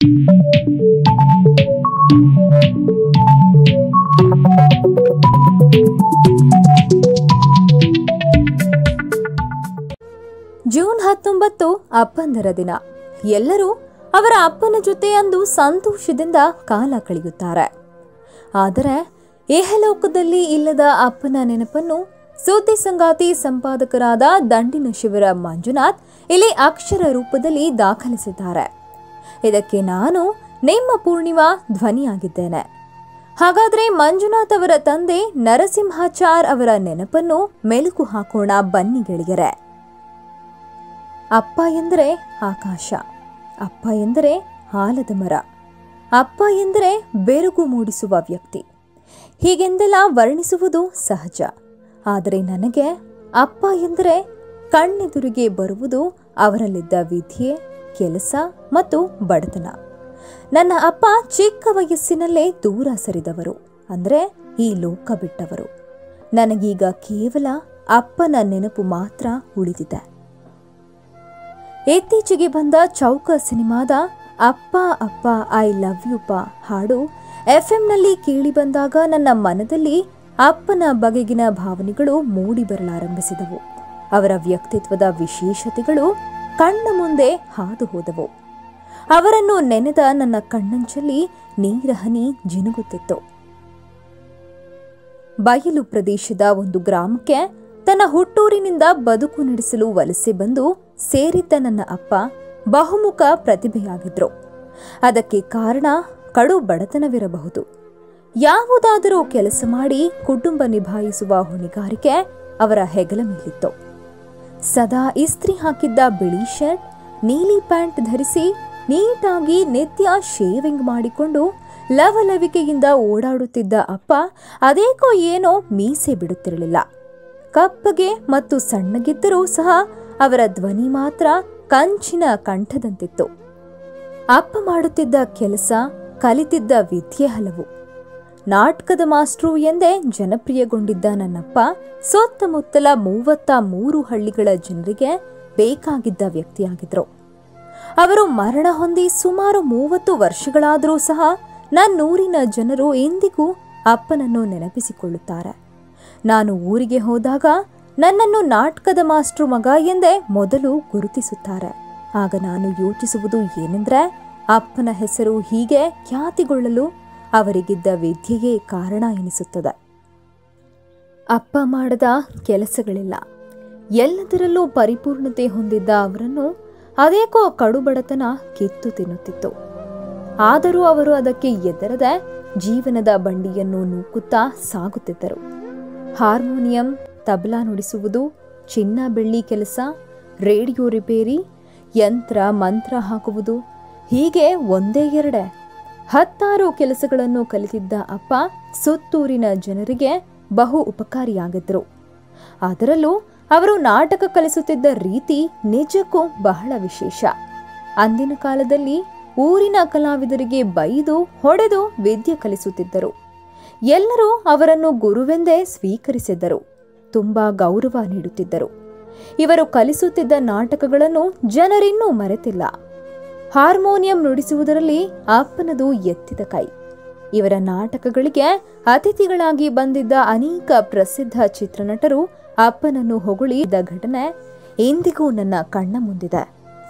June ಹತ್ತೊಂಬತ್ತು ಅಪ್ಪಂದರ ದಿನ ಎಲ್ಲರೂ ಅವರ ಅಪ್ಪನ ಜೊತೆ ಅಂದು ಸಂತೋಷದಿಂದ ಕಾಲ ಕಳೆಯುತ್ತಾರೆ ಆದರೆ ಏಹಲೋಕದಲ್ಲಿ ಇಲ್ಲದ ಅಪ್ಪನ ನೆನಪನ್ನು ಸುದ್ದಿ ಸಂಗಾತಿ ಸಂಪಾದಕರಾದ ದಂಡಿನ ಶಿವರ ಮಂಜುನಾಥ್ ಇಲ್ಲಿ ಅಕ್ಷರ ರೂಪದಲ್ಲಿ ದಾಖಲಿಸಿದ್ದಾರೆ ಇದಕ್ಕೆ ನಾನು ನಿಮ್ಮ ಪೂರ್ಣಿಮಾ ಧ್ವನಿಯಾಗಿದ್ದೇನೆ ಹಾಗಾದ್ರೆ ಮಂಜುನಾಥ್ ಅವರ ತಂದೆ ನರಸಿಂಹಾಚಾರ್ ಅವರ ನೆನಪನ್ನು ಮೆಲುಕು ಹಾಕೋಣ ಬನ್ನಿ ಗೆಳೆಯರೆ ಅಪ್ಪ ಎಂದರೆ ಆಕಾಶ ಅಪ್ಪ ಎಂದರೆ ಆಲದ ಮರ ಅಪ್ಪ ಎಂದರೆ ಬೆರಗು ಮೂಡಿಸುವ ವ್ಯಕ್ತಿ ಹೀಗೆಂದೆಲ್ಲ ವರ್ಣಿಸುವುದು ಸಹಜ ಆದರೆ ನನಗೆ ಅಪ್ಪ ಎಂದರೆ ಕಣ್ಣೆದುರಿಗೆ ಬರುವುದು ಅವರಲ್ಲಿದ್ದ ವಿದ್ಯೆ ಕೆಲಸ ಮತ್ತು ಬಡತನ ನನ್ನ ಅಪ್ಪ ಚಿಕ್ಕ ವಯಸ್ಸಿನಲ್ಲೇ ದೂರ ಸರಿದವರು ಅಂದರೆ ಈ ಲೋಕ ಬಿಟ್ಟವರು ನನಗೀಗ ಕೇವಲ ಅಪ್ಪನ ನೆನಪು ಮಾತ್ರ ಉಳಿದಿದೆ ಇತ್ತೀಚೆಗೆ ಬಂದ ಚೌಕ ಸಿನಿಮಾದ ಅಪ್ಪ ಅಪ್ಪ ಐ ಲವ್ ಯು ಪಾ ಹಾಡು ಎಫ್ಎಂನಲ್ಲಿ ಕೇಳಿ ಬಂದಾಗ ನನ್ನ ಮನದಲ್ಲಿ ಅಪ್ಪನ ಬಗೆಗಿನ ಭಾವನೆಗಳು ಮೂಡಿ ಬರಲಾರಂಭಿಸಿದವು ಅವರ ವ್ಯಕ್ತಿತ್ವದ ವಿಶೇಷತೆಗಳು ಕಣ್ಣ ಮುಂದೆ ಹಾದು ಹೋದವು ಅವರನ್ನು ನೆನೆದ ನನ್ನ ಕಣ್ಣಂಚಲ್ಲಿ ನೀರಹನಿ ಜಿನುಗುತ್ತಿತ್ತು ಬಯಲು ಪ್ರದೇಶದ ಒಂದು ಗ್ರಾಮಕ್ಕೆ ತನ್ನ ಹುಟ್ಟೂರಿನಿಂದ ಬದುಕು ನಡೆಸಲು ವಲಸೆ ಬಂದು ಸೇರಿದ್ದ ನನ್ನ ಅಪ್ಪ ಬಹುಮುಖ ಪ್ರತಿಭೆಯಾಗಿದ್ರು ಅದಕ್ಕೆ ಕಾರಣ ಕಡು ಬಡತನವಿರಬಹುದು ಯಾವುದಾದರೂ ಕೆಲಸ ಮಾಡಿ ಕುಟುಂಬ ನಿಭಾಯಿಸುವ ಹೊಣೆಗಾರಿಕೆ ಅವರ ಹೆಗಲ ಮೇಲಿತ್ತು ಸದಾ ಇಸ್ತ್ರಿ ಹಾಕಿದ್ದ ಬಿಳಿ ಶರ್ಟ್ ನೀಲಿ ಪ್ಯಾಂಟ್ ಧರಿಸಿ ನೀಟಾಗಿ ನಿತ್ಯ ಶೇವಿಂಗ್ ಮಾಡಿಕೊಂಡು ಲವಲವಿಕೆಯಿಂದ ಓಡಾಡುತ್ತಿದ್ದ ಅಪ್ಪ ಅದೇಕೋ ಏನೋ ಮೀಸೆ ಬಿಡುತ್ತಿರಲಿಲ್ಲ ಕಪ್ಪಗೆ ಮತ್ತು ಸಣ್ಣಗಿದ್ದರೂ ಸಹ ಅವರ ಧ್ವನಿ ಮಾತ್ರ ಕಂಚಿನ ಕಂಠದಂತಿತ್ತು ಅಪ್ಪ ಮಾಡುತ್ತಿದ್ದ ಕೆಲಸ ಕಲಿತಿದ್ದ ವಿದ್ಯೆ ಹಲವು ನಾಟಕದ ಮಾಸ್ಟ್ರು ಎಂದೇ ಜನಪ್ರಿಯಗೊಂಡಿದ್ದ ನನ್ನಪ್ಪ ಸುತ್ತಮುತ್ತಲ ಮೂವತ್ತ ಮೂರು ಹಳ್ಳಿಗಳ ಜನರಿಗೆ ಬೇಕಾಗಿದ್ದ ವ್ಯಕ್ತಿಯಾಗಿದ್ರು ಅವರು ಮರಣ ಹೊಂದಿ ಸುಮಾರು ಮೂವತ್ತು ವರ್ಷಗಳಾದರೂ ಸಹ ನನ್ನೂರಿನ ಜನರು ಎಂದಿಗೂ ಅಪ್ಪನನ್ನು ನೆನಪಿಸಿಕೊಳ್ಳುತ್ತಾರೆ ನಾನು ಊರಿಗೆ ಹೋದಾಗ ನನ್ನನ್ನು ನಾಟಕದ ಮಾಸ್ಟ್ರು ಮಗ ಎಂದೇ ಮೊದಲು ಗುರುತಿಸುತ್ತಾರೆ ಆಗ ನಾನು ಯೋಚಿಸುವುದು ಏನೆಂದ್ರೆ ಅಪ್ಪನ ಹೆಸರು ಹೀಗೆ ಖ್ಯಾತಿಗೊಳ್ಳಲು ಅವರಿಗಿದ್ದ ವಿದ್ಯೆಯೇ ಕಾರಣ ಎನಿಸುತ್ತದೆ ಅಪ್ಪ ಮಾಡದ ಕೆಲಸಗಳಿಲ್ಲ ಎಲ್ಲದರಲ್ಲೂ ಪರಿಪೂರ್ಣತೆ ಹೊಂದಿದ್ದ ಅವರನ್ನು ಅದೇಕೋ ಕಡುಬಡತನ ಕಿತ್ತು ತಿನ್ನುತ್ತಿತ್ತು ಆದರೂ ಅವರು ಅದಕ್ಕೆ ಎದರದೆ ಜೀವನದ ಬಂಡಿಯನ್ನು ನೂಕುತ್ತಾ ಸಾಗುತ್ತಿದ್ದರು ಹಾರ್ಮೋನಿಯಂ ತಬಲಾ ನುಡಿಸುವುದು ಚಿನ್ನ ಬೆಳ್ಳಿ ಕೆಲಸ ರೇಡಿಯೋ ರಿಪೇರಿ ಯಂತ್ರ ಮಂತ್ರ ಹಾಕುವುದು ಹೀಗೆ ಒಂದೇ ಎರಡೆ ಹತ್ತಾರು ಕೆಲಸಗಳನ್ನು ಕಲಿತಿದ್ದ ಅಪ್ಪ ಸುತ್ತೂರಿನ ಜನರಿಗೆ ಬಹು ಉಪಕಾರಿಯಾಗಿದ್ದರು ಅದರಲ್ಲೂ ಅವರು ನಾಟಕ ಕಲಿಸುತ್ತಿದ್ದ ರೀತಿ ನಿಜಕ್ಕೂ ಬಹಳ ವಿಶೇಷ ಅಂದಿನ ಕಾಲದಲ್ಲಿ ಊರಿನ ಕಲಾವಿದರಿಗೆ ಬೈದು ಹೊಡೆದು ವಿದ್ಯೆ ಕಲಿಸುತ್ತಿದ್ದರು ಎಲ್ಲರೂ ಅವರನ್ನು ಗುರುವೆಂದೇ ಸ್ವೀಕರಿಸಿದ್ದರು ತುಂಬಾ ಗೌರವ ನೀಡುತ್ತಿದ್ದರು ಇವರು ಕಲಿಸುತ್ತಿದ್ದ ನಾಟಕಗಳನ್ನು ಜನರಿನ್ನೂ ಮರೆತಿಲ್ಲ ಹಾರ್ಮೋನಿಯಂ ನುಡಿಸುವುದರಲ್ಲಿ ಅಪ್ಪನದು ಎತ್ತಿದ ಕೈ ಇವರ ನಾಟಕಗಳಿಗೆ ಅತಿಥಿಗಳಾಗಿ ಬಂದಿದ್ದ ಅನೇಕ ಪ್ರಸಿದ್ಧ ಚಿತ್ರನಟರು ಅಪ್ಪನನ್ನು ಹೊಗಳಿದ ಘಟನೆ ಇಂದಿಗೂ ನನ್ನ ಕಣ್ಣ ಮುಂದಿದೆ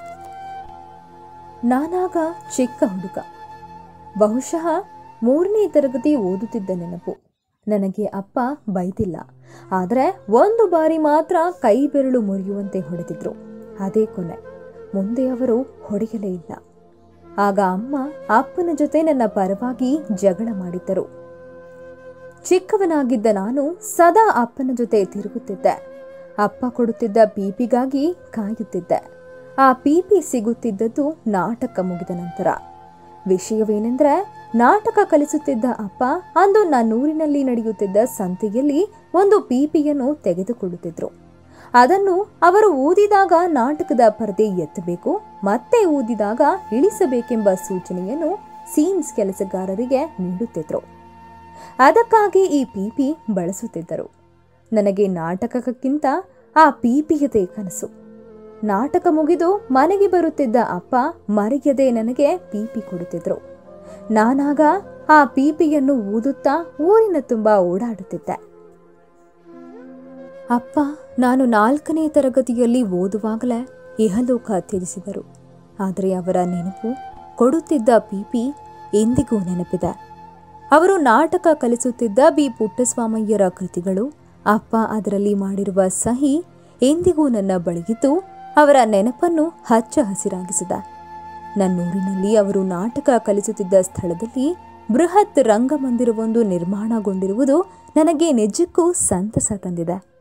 ನಾನಾಗ ಚಿಕ್ಕ ಹುಡುಗ ಬಹುಶಃ ಮೂರನೇ ತರಗತಿ ಓದುತ್ತಿದ್ದ ನೆನಪು ನನಗೆ ಅಪ್ಪ ಬೈದಿಲ್ಲ ಆದರೆ ಒಂದು ಬಾರಿ ಮಾತ್ರ ಕೈ ಬೆರಳು ಮುರಿಯುವಂತೆ ಹೊಡೆದಿದ್ರು ಅದೇ ಕೊನೆ ಮುಂದೆ ಅವರು ಹೊಡೆಯಲೇ ಇಲ್ಲ ಆಗ ಅಮ್ಮ ಅಪ್ಪನ ಜೊತೆ ನನ್ನ ಪರವಾಗಿ ಜಗಳ ಮಾಡಿದ್ದರು ಚಿಕ್ಕವನಾಗಿದ್ದ ನಾನು ಸದಾ ಅಪ್ಪನ ಜೊತೆ ತಿರುಗುತ್ತಿದ್ದೆ ಅಪ್ಪ ಕೊಡುತ್ತಿದ್ದ ಪೀಪಿಗಾಗಿ ಕಾಯುತ್ತಿದ್ದೆ ಆ ಪೀಪಿ ಸಿಗುತ್ತಿದ್ದದ್ದು ನಾಟಕ ಮುಗಿದ ನಂತರ ವಿಷಯವೇನೆಂದ್ರೆ ನಾಟಕ ಕಲಿಸುತ್ತಿದ್ದ ಅಪ್ಪ ಅಂದು ನನ್ನೂರಿನಲ್ಲಿ ನಡೆಯುತ್ತಿದ್ದ ಸಂತೆಯಲ್ಲಿ ಒಂದು ಪೀಪಿಯನ್ನು ತೆಗೆದುಕೊಳ್ಳುತ್ತಿದ್ರು ಅದನ್ನು ಅವರು ಊದಿದಾಗ ನಾಟಕದ ಪರದೆ ಎತ್ತಬೇಕು ಮತ್ತೆ ಊದಿದಾಗ ಇಳಿಸಬೇಕೆಂಬ ಸೂಚನೆಯನ್ನು ಸೀನ್ಸ್ ಕೆಲಸಗಾರರಿಗೆ ನೀಡುತ್ತಿದ್ರು ಅದಕ್ಕಾಗಿ ಈ ಪೀಪಿ ಬಳಸುತ್ತಿದ್ದರು ನನಗೆ ನಾಟಕಕ್ಕಿಂತ ಆ ಪೀಪಿಯದೇ ಕನಸು ನಾಟಕ ಮುಗಿದು ಮನೆಗೆ ಬರುತ್ತಿದ್ದ ಅಪ್ಪ ಮರೆಯದೆ ನನಗೆ ಪೀಪಿ ಕೊಡುತ್ತಿದ್ರು ನಾನಾಗ ಆ ಪೀಪಿಯನ್ನು ಊದುತ್ತಾ ಊರಿನ ತುಂಬ ಓಡಾಡುತ್ತಿದ್ದೆ ಅಪ್ಪ ನಾನು ನಾಲ್ಕನೇ ತರಗತಿಯಲ್ಲಿ ಓದುವಾಗಲೇ ಇಹಲೋಕ ತ್ಯಜಿಸಿದರು ಆದರೆ ಅವರ ನೆನಪು ಕೊಡುತ್ತಿದ್ದ ಪೀಪಿ ಎಂದಿಗೂ ನೆನಪಿದೆ ಅವರು ನಾಟಕ ಕಲಿಸುತ್ತಿದ್ದ ಬಿ ಪುಟ್ಟಸ್ವಾಮಯ್ಯರ ಕೃತಿಗಳು ಅಪ್ಪ ಅದರಲ್ಲಿ ಮಾಡಿರುವ ಸಹಿ ಎಂದಿಗೂ ನನ್ನ ಬಳಿಯಿದ್ದು ಅವರ ನೆನಪನ್ನು ಹಚ್ಚ ಹಸಿರಾಗಿಸಿದ ನನ್ನೂರಿನಲ್ಲಿ ಅವರು ನಾಟಕ ಕಲಿಸುತ್ತಿದ್ದ ಸ್ಥಳದಲ್ಲಿ ಬೃಹತ್ ರಂಗಮಂದಿರವೊಂದು ನಿರ್ಮಾಣಗೊಂಡಿರುವುದು ನನಗೆ ನಿಜಕ್ಕೂ ಸಂತಸ ತಂದಿದೆ